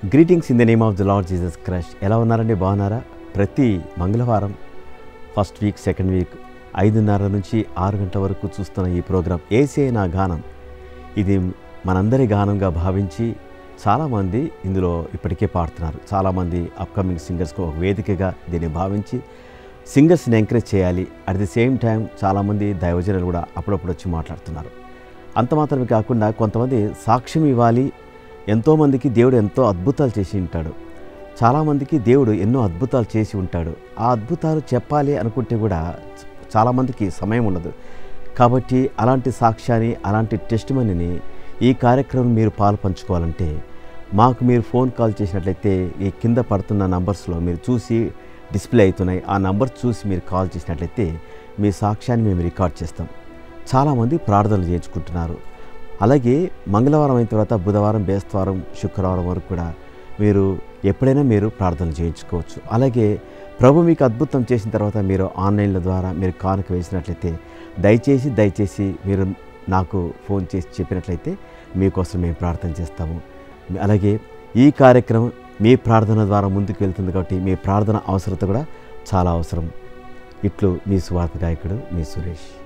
greetings in the name of the Lord Jesus Christ ఎలా ఉన్నారండి బాగున్నారా ప్రతి మంగళవారం ఫస్ట్ వీక్ సెకండ్ వీక్ ఐదున్నర నుంచి ఆరు గంటల వరకు చూస్తున్న ఈ ప్రోగ్రాం ఏసే నా గానం ఇది మనందరి గానంగా భావించి చాలామంది ఇందులో ఇప్పటికే పాడుతున్నారు చాలామంది అప్కమింగ్ సింగర్స్కు ఒక వేదికగా దీన్ని భావించి సింగర్స్ని ఎంకరేజ్ చేయాలి అట్ ది సేమ్ టైం చాలామంది దైవజనులు కూడా అప్పుడప్పుడు వచ్చి మాట్లాడుతున్నారు అంత మాత్రమే కాకుండా కొంతమంది సాక్ష్యం ఇవ్వాలి ఎంతోమందికి దేవుడు ఎంతో అద్భుతాలు చేసి ఉంటాడు చాలామందికి దేవుడు ఎన్నో అద్భుతాలు చేసి ఉంటాడు ఆ అద్భుతాలు చెప్పాలి అనుకుంటే కూడా చాలామందికి సమయం ఉండదు కాబట్టి అలాంటి సాక్ష్యాన్ని అలాంటి టెస్ట్ మనీని ఈ కార్యక్రమం మీరు పాలు పంచుకోవాలంటే మాకు మీరు ఫోన్ కాల్ చేసినట్లయితే ఈ కింద పడుతున్న నంబర్స్లో మీరు చూసి డిస్ప్లే అవుతున్నాయి ఆ నంబర్ చూసి మీరు కాల్ చేసినట్లయితే మీ సాక్ష్యాన్ని మేము రికార్డ్ చేస్తాం చాలామంది ప్రార్థనలు చేయించుకుంటున్నారు అలాగే మంగళవారం అయిన తర్వాత బుధవారం బేస్తవారం శుక్రవారం వరకు కూడా మీరు ఎప్పుడైనా మీరు ప్రార్థనలు చేయించుకోవచ్చు అలాగే ప్రభు మీకు అద్భుతం చేసిన తర్వాత మీరు ఆన్లైన్ల ద్వారా మీరు కానుక వేసినట్లయితే దయచేసి దయచేసి మీరు నాకు ఫోన్ చేసి చెప్పినట్లయితే మీకోసం మేము ప్రార్థన చేస్తాము అలాగే ఈ కార్యక్రమం మీ ప్రార్థన ద్వారా ముందుకు వెళ్తుంది కాబట్టి మీ ప్రార్థన అవసరత కూడా చాలా అవసరం ఇట్లు మీ స్వార్థ గాయకుడు మీ సురేష్